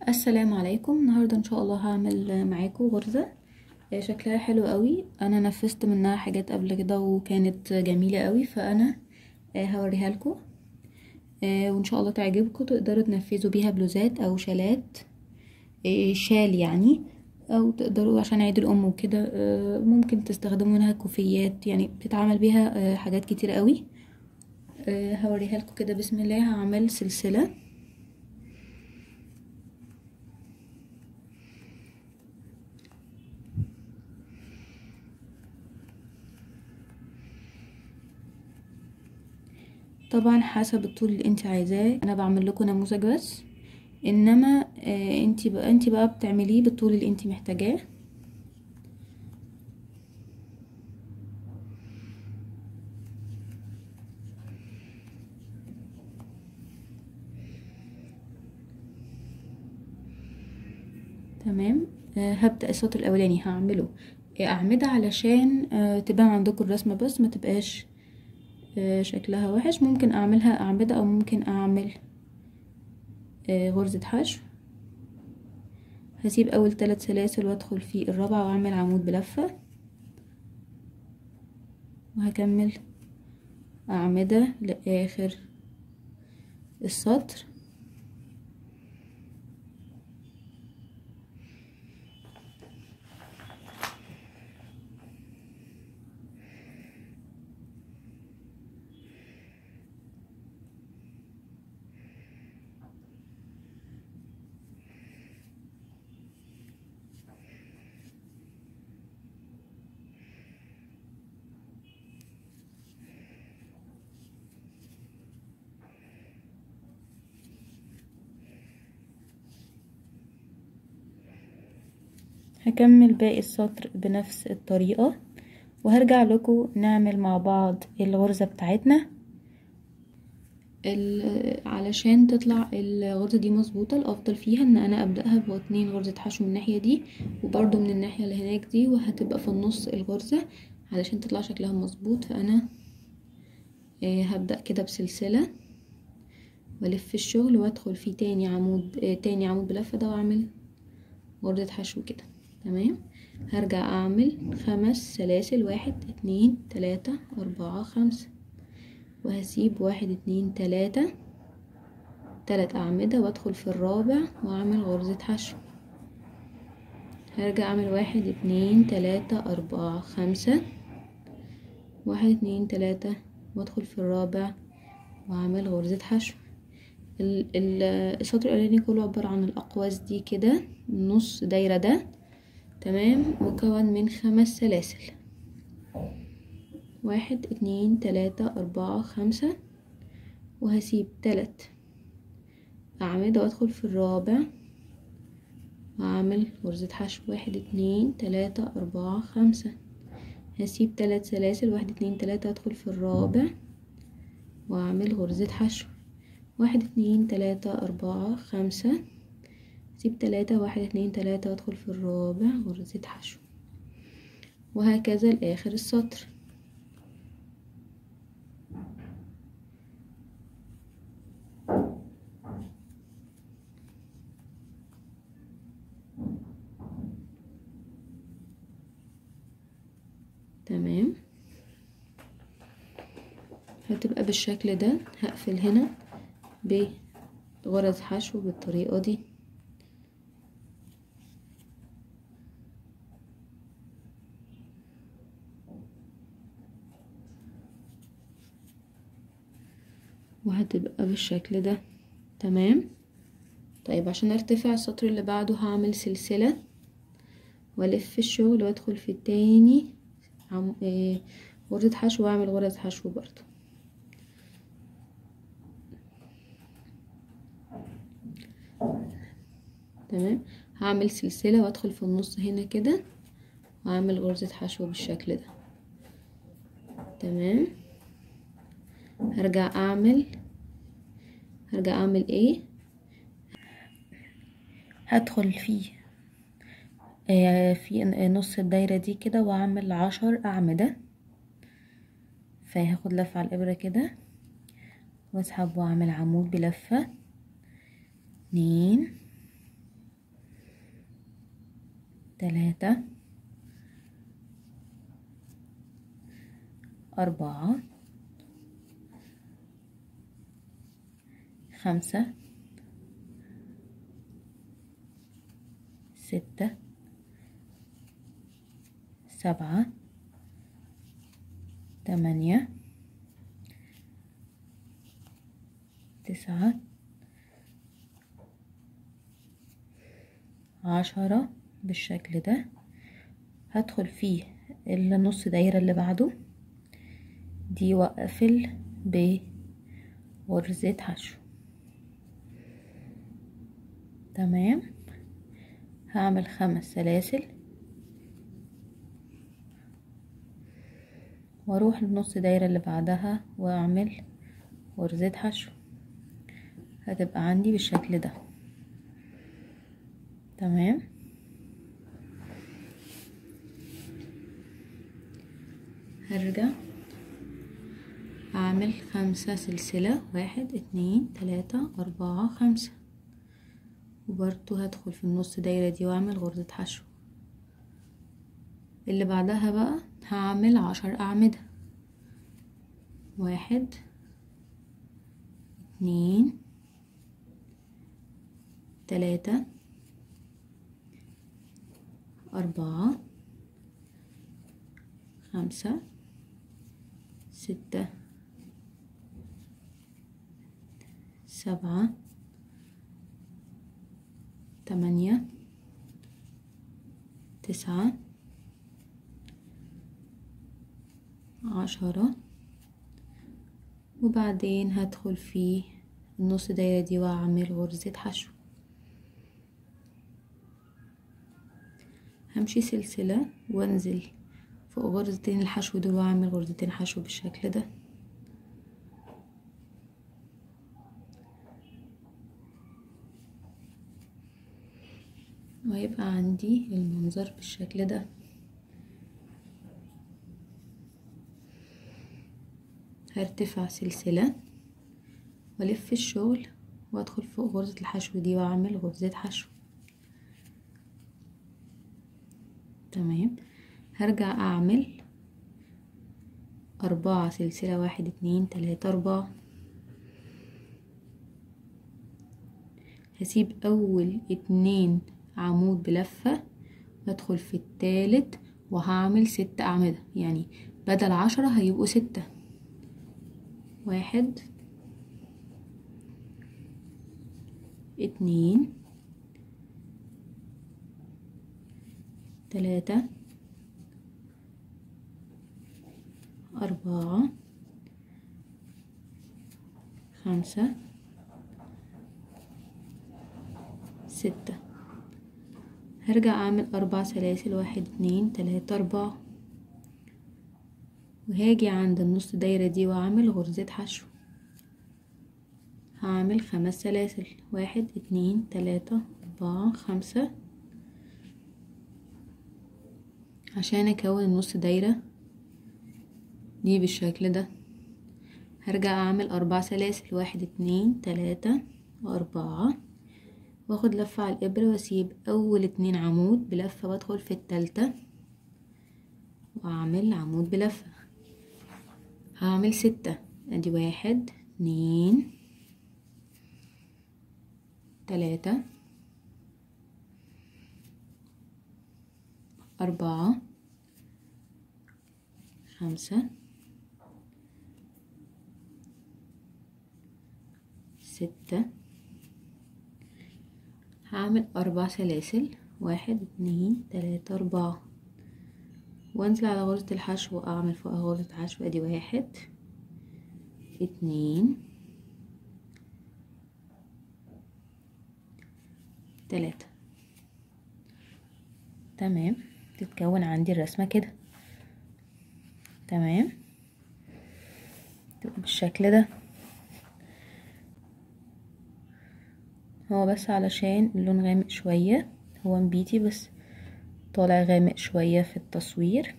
السلام عليكم النهارده ان شاء الله هعمل معاكم غرزة شكلها حلو قوي انا نفذت منها حاجات قبل كده وكانت جميلة قوي فانا هوريها لكم وان شاء الله تعجبكم تقدروا تنفذوا بيها بلوزات او شالات شال يعني او تقدروا عشان عيد الام وكده ممكن تستخدموا منها كوفيات يعني بتتعمل بيها حاجات كتير قوي هوريها لكم كده بسم الله هعمل سلسله طبعا حسب الطول اللي انت عايزاه انا بعمل لكم نموذج بس انما آه انت بقى انت بقى بتعمليه بالطول اللي انت محتاجاه تمام آه هبدأ السطر الاولاني هعمله آه اعمدة علشان آه تبان عندكم الرسمة بس ما تبقاش شكلها وحش ممكن اعملها اعمدة او ممكن اعمل غرزة حشو هسيب اول ثلاث سلاسل وادخل في الرابعة واعمل عمود بلفة وهكمل اعمدة لاخر السطر هكمل باقي السطر بنفس الطريقة وهرجع لكم نعمل مع بعض الغرزة بتاعتنا علشان تطلع الغرزة دي مظبوطة الافضل فيها ان انا ابدأها باتنين غرزة حشو من الناحية دي وبرده من الناحية اللي هناك دي وهتبقى في النص الغرزة علشان تطلع شكلها مظبوط فانا هبدأ كده بسلسلة والف الشغل وادخل فيه تاني عمود تاني عمود بلفة ده واعمل غرزة حشو كده تمام هرجع اعمل خمس سلاسل واحد اتنين تلاتة اربعة خمسة وهسيب واحد اتنين تلاتة تلات اعمدة وادخل في الرابع واعمل غرزة حشو هرجع اعمل واحد اتنين تلاتة اربعة خمسة واحد اتنين تلاتة وادخل في الرابع واعمل غرزة حشو السطر الاولاني كله عبارة عن الاقواس دي كده نص دايرة ده تمام مكون من خمس سلاسل واحد اتنين تلاتة اربعة خمسة وهسيب تلات اعمدة وادخل في الرابع واعمل غرزة حشو واحد اتنين تلاتة اربعة خمسة هسيب تلات سلاسل واحد اتنين تلاتة ادخل في الرابع واعمل غرزة حشو واحد اتنين تلاتة اربعة خمسة سيب تلاتة واحد اتنين تلاتة وادخل في الرابع غرزة حشو وهكذا لاخر السطر تمام هتبقى بالشكل ده هقفل هنا بغرز حشو بالطريقة دي وهتبقى بالشكل ده تمام طيب عشان ارتفع السطر اللي بعده هعمل سلسلة والف الشغل وادخل في التاني عم... إيه... غرزة حشو واعمل غرز حشو برضو تمام هعمل سلسلة وادخل في النص هنا كده واعمل غرزة حشو بالشكل ده تمام هرجع اعمل هرجع اعمل ايه هدخل فيه آه في نص الدايرة دي كده واعمل عشر اعمدة فهاخد لفة على الابرة كده واسحب واعمل عمود بلفة اتنين تلاتة أربعة خمسة ستة سبعة تمانية تسعة عشرة بالشكل ده هدخل فيه النص دايرة اللي بعده دي واقفل بغرزة حشو تمام هعمل خمس سلاسل واروح للنص دايرة اللي بعدها واعمل غرزة حشو هتبقى عندي بالشكل ده تمام هرجع اعمل خمسة سلسلة واحد اتنين تلاتة اربعة خمسة وبرضو هدخل في النص دايرة دي واعمل غرزة حشو اللي بعدها بقى هعمل عشر اعمدة واحد اتنين تلاتة أربعة خمسة ستة سبعة تمانية تسعة عشرة وبعدين هدخل في النص دايرة دي واعمل غرزة حشو همشي سلسلة وانزل فوق غرزتين الحشو دول واعمل غرزتين حشو بالشكل ده وهيبقى عندي المنظر بالشكل ده هرتفع سلسلة والف الشغل وادخل فوق غرزة الحشو دي واعمل غرزة حشو تمام هرجع اعمل اربعة سلسلة واحد اتنين تلاتة اربعة هسيب اول اتنين عمود بلفة بدخل في التالت وهعمل ست اعمدة يعني بدل عشرة هيبقوا ستة واحد اتنين تلاتة أربعة خمسة ستة هرجع أعمل أربع سلاسل واحد اتنين تلاتة أربعة وهاجي عند النص دايرة دي وأعمل غرزة حشو هعمل خمس سلاسل واحد اتنين تلاتة أربعة خمسة عشان أكون النص دايرة دي بالشكل ده هرجع أعمل أربع سلاسل واحد اتنين تلاتة أربعة واخد لفة على الإبرة وأسيب أول اتنين عمود بلفة وأدخل في التالتة وأعمل عمود بلفة هعمل ستة ادي واحد اتنين تلاتة أربعة خمسة ستة هعمل أربع سلاسل واحد اتنين تلاتة أربعة وانزل على غرزة الحشو واعمل فوقها غرزة حشو ادي واحد اتنين تلاتة تمام تتكون عندي الرسمة كده تمام تبقى بالشكل ده هو بس علشان اللون غامق شوية هو نبيتي بس طالع غامق شوية في التصوير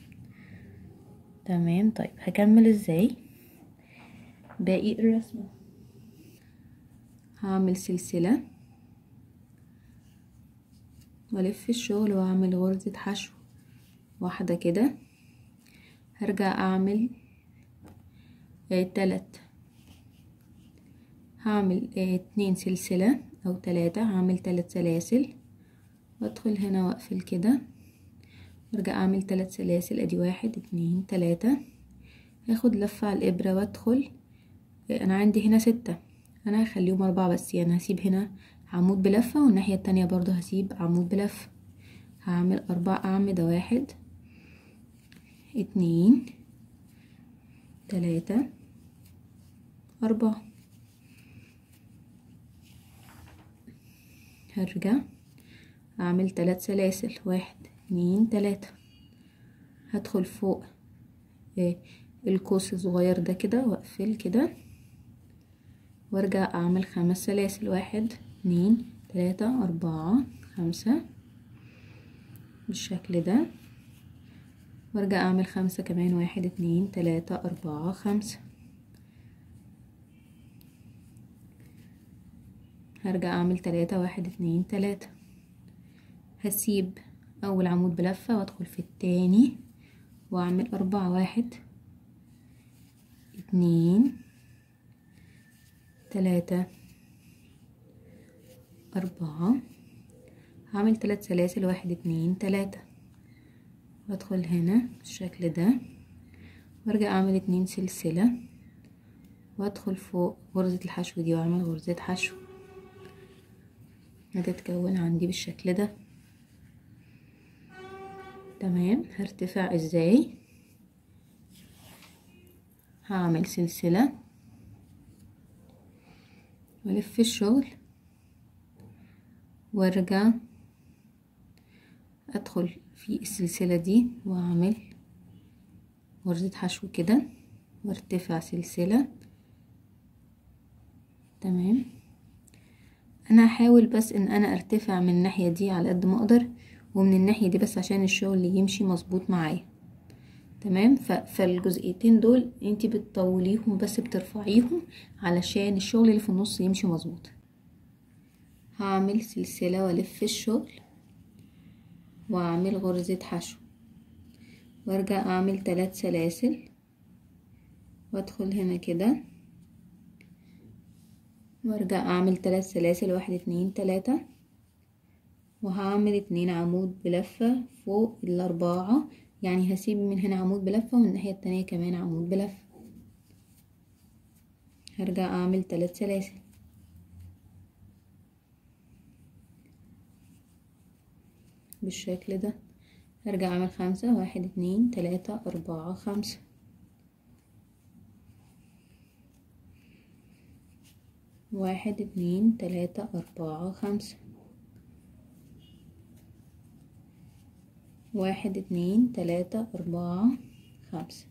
تمام طيب هكمل ازاي باقي الرسمة هعمل سلسلة والف الشغل واعمل غرزة حشو واحدة كده هرجع اعمل آه تلت هعمل آه اتنين سلسلة او تلاتة هعمل تلت سلاسل وادخل هنا واقفل كده وارجع اعمل تلت سلاسل ادي واحد اتنين تلاتة هاخد لفة على الابرة وادخل آه انا عندي هنا ستة انا هخليهم اربعة بس يعني هسيب هنا عمود بلفة والناحية التانية برضو هسيب عمود بلفة هعمل اربع اعمدة واحد اتنين تلاتة اربعة هرجع اعمل تلات سلاسل واحد اتنين تلاتة هدخل فوق القوس الصغير ده كده واقفل كده وارجع اعمل خمس سلاسل واحد اتنين تلاتة اربعة خمسة بالشكل ده وارجع اعمل خمسة كمان واحد اتنين تلاتة اربعة خمسة هرجع اعمل تلاتة واحد اتنين تلاتة هسيب اول عمود بلفة وادخل في التاني واعمل اربعة واحد اتنين تلاتة أربعة هعمل تلات سلاسل واحد اتنين تلاتة وادخل هنا بالشكل ده وارجع اعمل اتنين سلسلة وادخل فوق غرزة الحشو دي واعمل غرزة حشو هتتكون عندي بالشكل ده تمام هرتفع ازاي هعمل سلسلة والف الشغل وارجع ادخل في السلسلة دي واعمل غرزة حشو كده وارتفع سلسلة تمام انا هحاول بس ان انا ارتفع من الناحية دي على قد ما اقدر ومن الناحية دي بس عشان الشغل يمشي مظبوط معايا تمام فالجزئيتين دول انتي بتطوليهم بس بترفعيهم علشان الشغل اللي في النص يمشي مظبوط هعمل سلسلة والف الشغل واعمل غرزة حشو وارجع اعمل تلات سلاسل وادخل هنا كده وارجع اعمل تلات سلاسل واحد اتنين تلاتة وهعمل اتنين عمود بلفة فوق الاربعة يعني هسيب من هنا عمود بلفة ومن الناحية التانية كمان عمود بلفة هرجع اعمل تلات سلاسل بالشكل ده هرجع اعمل خمسة واحد اتنين تلاتة اربعة خمسة واحد اتنين تلاتة اربعة خمسة واحد اتنين تلاتة اربعة خمسة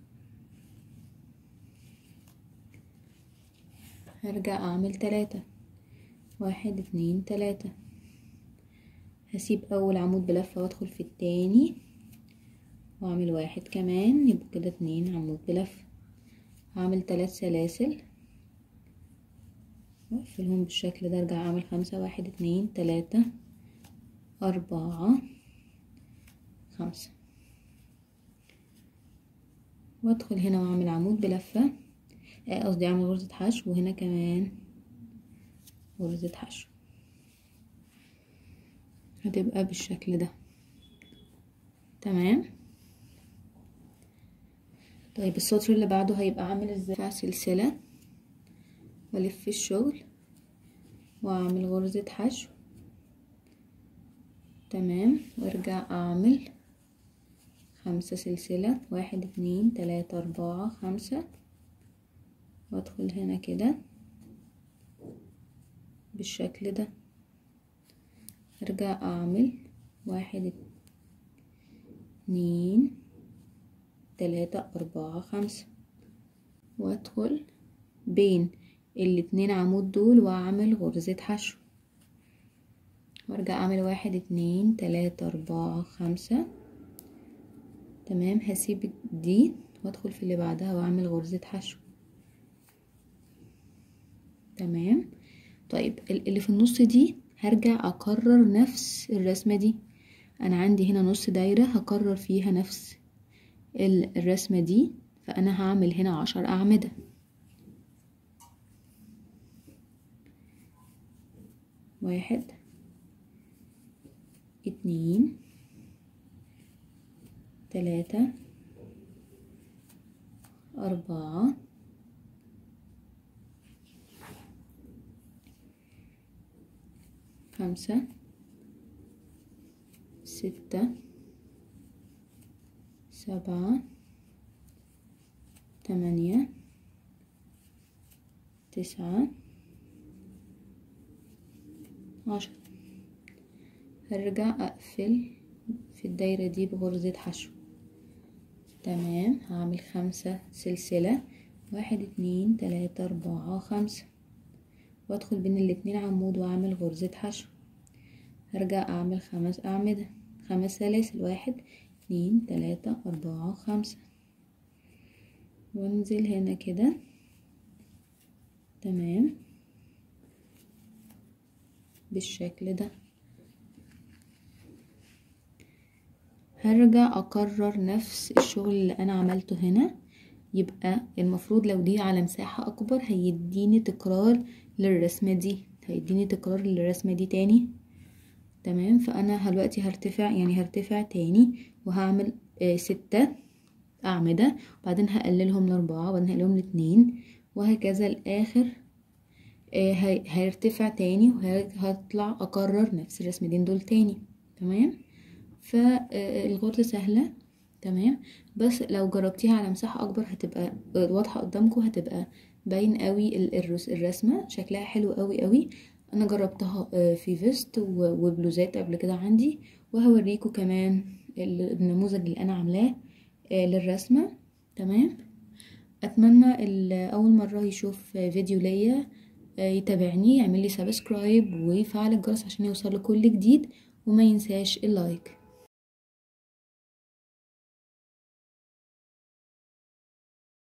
هرجع اعمل تلاتة واحد اتنين تلاتة هسيب اول عمود بلفة وادخل في التاني واعمل واحد كمان يبقى كده اتنين عمود بلفة هعمل تلات سلاسل واقفلهم بالشكل ده ارجع اعمل خمسة واحد اتنين تلاتة اربعة خمسة وادخل هنا واعمل عمود بلفة قصدي اعمل غرزة حشو وهنا كمان غرزة حشو هتبقى بالشكل ده تمام طيب السطر اللي بعده هيبقى عامل ازاي سلسلة والف الشغل واعمل غرزة حشو تمام وارجع اعمل خمسة سلسلة واحد اتنين تلاتة اربعة خمسة وادخل هنا كده بالشكل ده ارجع اعمل واحد اتنين تلاتة اربعة خمسة وادخل بين الاتنين عمود دول واعمل غرزة حشو وارجع اعمل واحد اتنين تلاتة اربعة خمسة تمام هسيب دي وادخل في اللي بعدها واعمل غرزة حشو تمام طيب اللي في النص دي هرجع اكرر نفس الرسمة دي انا عندي هنا نص دايرة هكرر فيها نفس الرسمة دي فانا هعمل هنا عشر اعمدة واحد اتنين تلاتة أربعة خمسة ستة سبعة تمانية تسعة عشرة هرجع أقفل في الدايرة دي بغرزة حشو تمام هعمل خمسة سلسلة واحد اتنين تلاتة أربعة خمسة وادخل بين الاتنين عمود واعمل غرزة حشو هرجع اعمل خمس اعمدة خمس سلاسل واحد اتنين تلاتة اربعة خمسة وانزل هنا كده تمام بالشكل ده هرجع اكرر نفس الشغل اللي انا عملته هنا يبقى المفروض لو دي على مساحة اكبر هيديني تكرار للرسمة دي هيديني تكرار للرسمة دي تاني تمام فانا دلوقتي هرتفع يعني هرتفع تاني وهعمل آه ستة اعمدة وبعدين هقللهم لاربعة وبعدين هقللهم لاتنين وهكذا الاخر آه هيرتفع تاني وهطلع اكرر نفس الرسمتين دول تاني تمام فالغرزة سهلة تمام بس لو جربتيها على مساحة اكبر هتبقى واضحة قدامكم هتبقى باين قوي الرسمة شكلها حلو قوي قوي انا جربتها في فيست وبلوزات قبل كده عندي وهوريكم كمان النموذج اللي انا عاملاه للرسمة تمام اتمنى اللي اول مرة يشوف فيديو ليا يتابعني يعمل لي سبسكرايب ويفعل الجرس عشان يوصل كل جديد وما ينساش اللايك